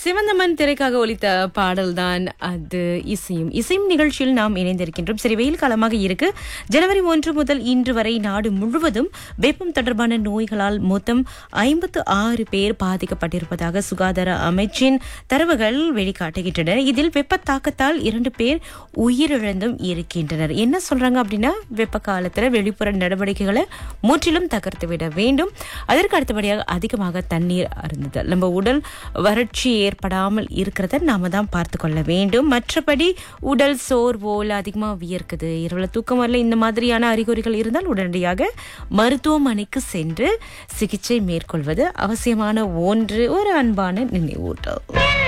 சிவந்தமன் திரைக்காக ஒலித்த பாடல்தான் அது இசையும் இசையும் நிகழ்ச்சியில் நாம் இணைந்திருக்கின்றோம் சரி வெயில் காலமாக இருக்கு ஜனவரி ஒன்று முதல் இன்று வரை நாடு முழுவதும் வெப்பம் தொடர்பான நோய்களால் மொத்தம் ஐம்பத்து ஆறு பேர் பாதிக்கப்பட்டிருப்பதாக சுகாதார அமைச்சின் தரவுகள் வெளிக்காட்டுகின்றன இதில் வெப்ப தாக்கத்தால் இரண்டு பேர் உயிரிழந்தும் இருக்கின்றனர் என்ன சொல்றாங்க அப்படின்னா வெப்ப காலத்துல வெளிப்புற நடவடிக்கைகளை முற்றிலும் தகர்த்து விட வேண்டும் அதற்கு அடுத்தபடியாக அதிகமாக தண்ணீர் அருந்துதல் நம்ம உடல் வறட்சி ஏற்படாமல் இருக்கிறத நாம தான் பார்த்து கொள்ள வேண்டும் மற்றபடி உடல் சோர்வோல் அதிகமாக வியர்க்குது இரவுல தூக்கம் வரல இந்த மாதிரியான அறிகுறிகள் இருந்தால் உடனடியாக மருத்துவமனைக்கு சென்று சிகிச்சை மேற்கொள்வது அவசியமான ஒன்று ஒரு அன்பான நினைவூட்டல்